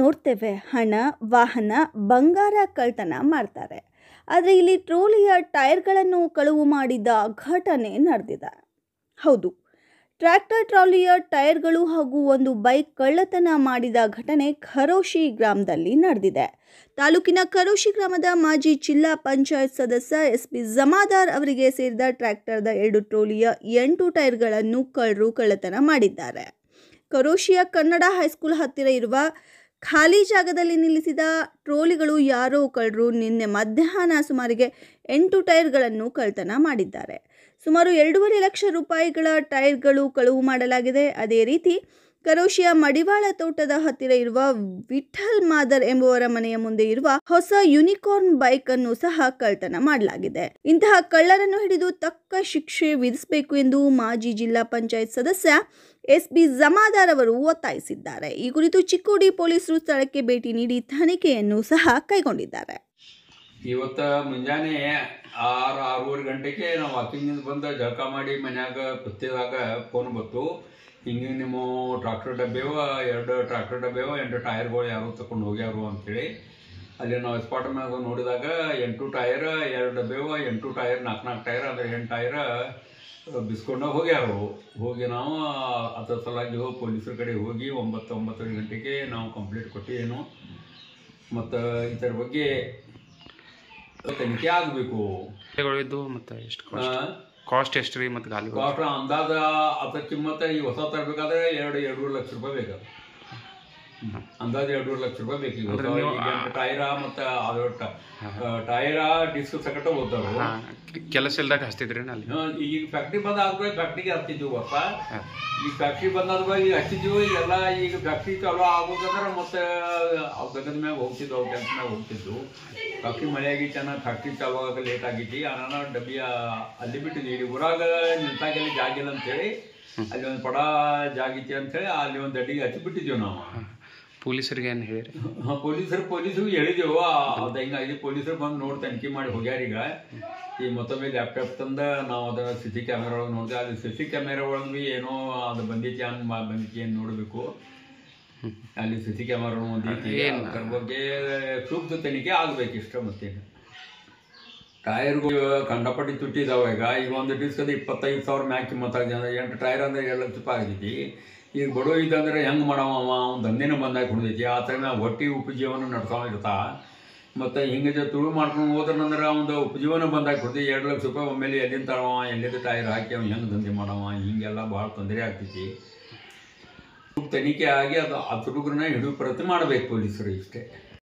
ನೋಡ್ತೇವೆ ಹಣ ವಾಹನ ಬಂಗಾರ ಕಳ್ತನ ಮಾಡ್ತಾರೆ ಆದರೆ ಇಲ್ಲಿ ಟ್ರೋಲಿಯ ಟೈರ್ಗಳನ್ನು ಕಳುವು ಮಾಡಿದ ಘಟನೆ ನಡೆದಿದೆ ಹೌದು ಟ್ರ್ಯಾಕ್ಟರ್ ಟ್ರಾಲಿಯ ಟೈರ್ಗಳು ಹಾಗೂ ಒಂದು ಬೈಕ್ ಕಳ್ಳತನ ಮಾಡಿದ ಘಟನೆ ಖರೋಶಿ ಗ್ರಾಮದಲ್ಲಿ ನಡೆದಿದೆ ತಾಲೂಕಿನ ಖರೋಶಿ ಗ್ರಾಮದ ಮಾಜಿ ಜಿಲ್ಲಾ ಪಂಚಾಯತ್ ಸದಸ್ಯ ಎಸ್ ಪಿ ಜಮಾದಾರ್ ಅವರಿಗೆ ಸೇರಿದ ಟ್ರ್ಯಾಕ್ಟರ್ದ ಎರಡು ಟ್ರೋಲಿಯ ಎಂಟು ಟೈರ್ಗಳನ್ನು ಕಳ್ಳರು ಕಳ್ಳತನ ಮಾಡಿದ್ದಾರೆ ಕರೋಶಿಯ ಕನ್ನಡ ಹೈಸ್ಕೂಲ್ ಹತ್ತಿರ ಇರುವ ಖಾಲಿ ಜಾಗದಲ್ಲಿ ನಿಲ್ಲಿಸಿದ ಟ್ರೋಲಿಗಳು ಯಾರೋ ಕಳ್ಳರು ನಿನ್ನೆ ಮಧ್ಯಾಹ್ನ ಸುಮಾರಿಗೆ ಎಂಟು ಟೈರ್ಗಳನ್ನು ಕಳ್ತನ ಮಾಡಿದ್ದಾರೆ ಸುಮಾರು ಎರಡೂವರೆ ಲಕ್ಷ ರೂಪಾಯಿಗಳ ಟೈರ್ಗಳು ಕಳುವು ಮಾಡಲಾಗಿದೆ ಅದೇ ರೀತಿ ಕರೋಶಿಯ ಮಡಿವಾಳ ತೋಟದ ಹತ್ತಿರ ಇರುವ ವಿಠಲ್ ಮಾದರ್ ಎಂಬುವರ ಮನೆಯ ಮುಂದೆ ಇರುವ ಹೊಸ ಯುನಿಕಾರ್ನ್ ಬೈಕ್ ಅನ್ನು ಸಹ ಕಳ್ತನ ಮಾಡಲಾಗಿದೆ ಇಂತಹ ಕಳ್ಳರನ್ನು ಹಿಡಿದು ತಕ್ಕ ಶಿಕ್ಷೆ ವಿಧಿಸಬೇಕು ಎಂದು ಮಾಜಿ ಜಿಲ್ಲಾ ಪಂಚಾಯತ್ ಸದಸ್ಯ ಎಸ್ ಬಿ ಜಮಾದಾರ್ ಅವರು ಒತ್ತಾಯಿಸಿದ್ದಾರೆ ಈ ಕುರಿತು ಚಿಕ್ಕೋಡಿ ಪೊಲೀಸರು ಸ್ಥಳಕ್ಕೆ ಭೇಟಿ ನೀಡಿ ತನಿಖೆಯನ್ನು ಸಹ ಕೈಗೊಂಡಿದ್ದಾರೆ ಇವತ್ತ ಮುಂಜಾನೆ ಆರು ಆರೂವರೆ ಗಂಟೆಗೆ ನಾವು ವಾಕಿಂಗಿಂದ ಬಂದು ಜಳಕ ಮಾಡಿ ಮನ್ಯಾಗ ಕುತ್ತಿದಾಗ ಫೋನ್ ಬಂತು ಹಿಂಗೆ ನಿಮ್ಮ ಟ್ರಾಕ್ಟರ್ ಡಬ್ಬೇವ ಎರಡು ಟ್ರಾಕ್ಟರ್ ಡಬ್ಬೇವ ಎಂಟು ಟೈರ್ಗಳು ಯಾರು ತಗೊಂಡು ಹೋಗ್ಯಾರು ಅಂತೇಳಿ ಅಲ್ಲಿ ನಾವು ಸ್ಪಾಟ್ ಮ್ಯಾಗ ನೋಡಿದಾಗ ಎಂಟು ಟೈರ್ ಎರಡು ಡಬ್ಬೇವ ಎಂಟು ಟೈರ್ ನಾಲ್ಕು ನಾಲ್ಕು ಟೈರ್ ಅಂದ್ರೆ ಎಂಟು ಟೈರ್ ಬಿಸ್ಕೊಂಡು ಹೋಗ್ಯಾರು ಹೋಗಿ ನಾವು ಅದ್ರ ಸಲುವಾಗಿ ಹೋಗಿ ಪೊಲೀಸರ ಕಡೆ ಹೋಗಿ ಒಂಬತ್ತು ಒಂಬತ್ತುವರೆ ಗಂಟೆಗೆ ನಾವು ಕಂಪ್ಲೇಂಟ್ ಕೊಟ್ಟಿದ್ದೇನು ಮತ್ತು ಇದರ ಬಗ್ಗೆ ತನಿಖೆ ಆಗಬೇಕು ಗಳು ಇದ್ದು ಮತ್ತೆ ಎಷ್ಟು ಕಾಸ್ಟ್ ಕಾಸ್ಟ್ ಎಷ್ಟು ರೀ ಮತ್ತೆ ಗಾಲಿ ಕಾಸ್ಟ್ ಅಂದಾಜ ಅದ್ರ ಕಿಮ್ಮತ್ತ ಈ ಹೊಸ ತರಬೇಕಾದ್ರೆ ಎರಡು ಎರಡೂವರೆ ಲಕ್ಷ ರೂಪಾಯಿ ಬೇಕು ಅಂದಾಜು ಎರಡೂವರೆ ಲಕ್ಷ ರೂಪಾಯಿ ಬೇಕು ಈಗ ಹೊಸ ಈಗ ಟೈರ ಮತ್ತು ಅದು ಟ- ಟೈರ ಡಿಸ್ಕ್ ಸಕಟ ಹೋಗ್ತಾರು ಹಾ ಕೆಲಸ ಇಲ್ದಾಗ ಹಚ್ತಿದ್ರಿ ಅಲ್ಲಿ ಹಾ, ಈಗ ಫ್ಯಾಕ್ಟ್ರಿ ಬಂದ ಆದ್ಮೇಲೆ ಫ್ಯಾಕ್ಟ್ರಿಗೆ ಹತ್ತಿದ್ವಿ ಅಪ್ಪ ಈಗ ಫ್ಯಾಕ್ಟ್ರಿ ಬಂದಾದ್ಮೇಲೆ ಈಗ ಹಚ್ಚಿದ್ವಿ ಎಲ್ಲ ಈಗ ಫ್ಯಾಕ್ಟ್ರಿ ಚಾಲೂ ಆಗ್ಬೇಕಂದ್ರೆ ಮತ್ತೆ ಅವ್ ಗಗನ ಮ್ಯಾಗ ಹೋಗ್ತಿದ್ವು ಅವ್ ಕೆಲಸ ಮ್ಯಾಗ ಹೋಗ್ತಿದ್ವು ಫ್ಯಾಕ್ಟ್ರಿ ಮಳೆ ಆಗಿತ್ತು ಚೆನ್ನಾಗಿ ಫ್ಯಾಕ್ಟ್ರಿ ಚಾಲೂ ಆಗಕ್ಕೆ ಲೇಟ್ ಆಗಿತ್ತು ಅನಾನ ಡಬ್ಬಿ ಅಲ್ಲಿ ಬಿಟ್ಟಿದ್ವಿ ಇಲ್ಲಿ ಊರಾಗ ನಿಂತಾಗೆಲ್ಲ ಜಾಗ ಇಲ್ಲ ಅಂತೇಳಿ ಅಲ್ಲಿ ಒಂದು ಪಡ ಜಾಗ ಐತಿ ಅಂತೇಳಿ ಅಲ್ಲಿ ಒಂದು ಅಡ್ಡಿಗೆ ಹಚ್ಚಿ ಬಿಟ್ಟಿದ್ವಿ ನಾವು ಪೊಲೀಸರಿಗೆ ಏನು ಹೇಳಿರಿ ಹಾ, ಪೊಲೀಸರು ಪೊಲೀಸರು ಹೇಳಿದೆವು ಅದ ಹಿಂಗ ಐದು ಪೊಲೀಸರು ಬಂದು ನೋಡಿ ತನಿಖೆ ಮಾಡಿ ಹೋಗ್ಯಾರ ಈಗ ಈ ಮತ್ತೊಮ್ಮೆ ಲ್ಯಾಪ್ಟಾಪ್ ತಂದ ನಾವು ಅದನ್ನ ಸಿ ಸಿ ಕ್ಯಾಮೆರಾ ಒಳಗೆ ನೋಡಿದೆ ಅಲ್ಲಿ ಸಿ ಸಿ ಕ್ಯಾಮೆರಾ ಒಳಗೆ ಬಿ ಏನೋ ಅದು ಬಂದೈತಿ ಹಂಗ್ ಮಾ- ಬಂದೈತಿ ಏನು ನೋಡಬೇಕು ಅಲ್ಲಿ ಸಿ ಸಿ ಕ್ಯಾಮೆರಾ ಒಂದೈತಿ ಅದ್ರ ಬಗ್ಗೆ ಸೂಕ್ತ ತನಿಖೆ ಆಗ್ಬೇಕು ಇಷ್ಟ ಮತ್ತೇನು ಟೈರ್ಗಳು ಕಂಡಪಟ್ಟಿ ತುಟ್ಟಿದಾವ ಈಗ ಈಗ ಒಂದು ಡಿಸ್ಕ್ ಅದು ಇಪ್ಪತ್ತೈದು ಸಾವಿರ ಮ್ಯಾಕ್ ಕಿಮ್ಮತ್ತಾಗಿದೆ ಎಂಟು ಟೈರ್ ಅಂದ್ರೆ ಎರಡು ಲಕ್ಷ ರೂಪಾಯಿ ಆಗೈತಿ ಈಗ ಬಡವ ಇದ್ದಂದ್ರೆ ಹೆಂಗೆ ಮಾಡವ ಅವ ಅವ್ನ ದಂಧೆನೂ ಬಂದಾಗ ಕುಡ್ದೈತಿ ಆ ಥರ ನಾವು ಹೊಟ್ಟಿ ಉಪಜೀವನ ನಡ್ಕೊಂಡು ಇರ್ತಾ ಮತ್ತು ಹಿಂಗೆ ಜೊ ತುಳು ಮಾಡ್ಕೊಂಡು ಹೋದ್ರಂದ್ರೆ ಅವ್ನು ಉಪಜೀವನ ಬಂದಾಗ ಕುಡ್ದು ಎರಡು ಲಕ್ಷ ರೂಪಾಯಿ ಒಮ್ಮೆಲೆ ಎಲ್ಲಿಂದ ತರವ ಎಲ್ಲಿಂದ ಟೈರ್ ಹಾಕಿ ಅವ್ನು ಹೆಂಗೆ ದಂಧೆ ಮಾಡವ ಹಿಂಗೆಲ್ಲ ಭಾಳ ತೊಂದರೆ ಆಗ್ತೈತಿ ತನಿಖೆ ಆಗಿ ಅದು ಆ ತುಡುಗರನ್ನ ಹಿಡಿದು ಪ್ರತಿ ಮಾಡಬೇಕು ಪೊಲೀಸರು ಇಷ್ಟೇ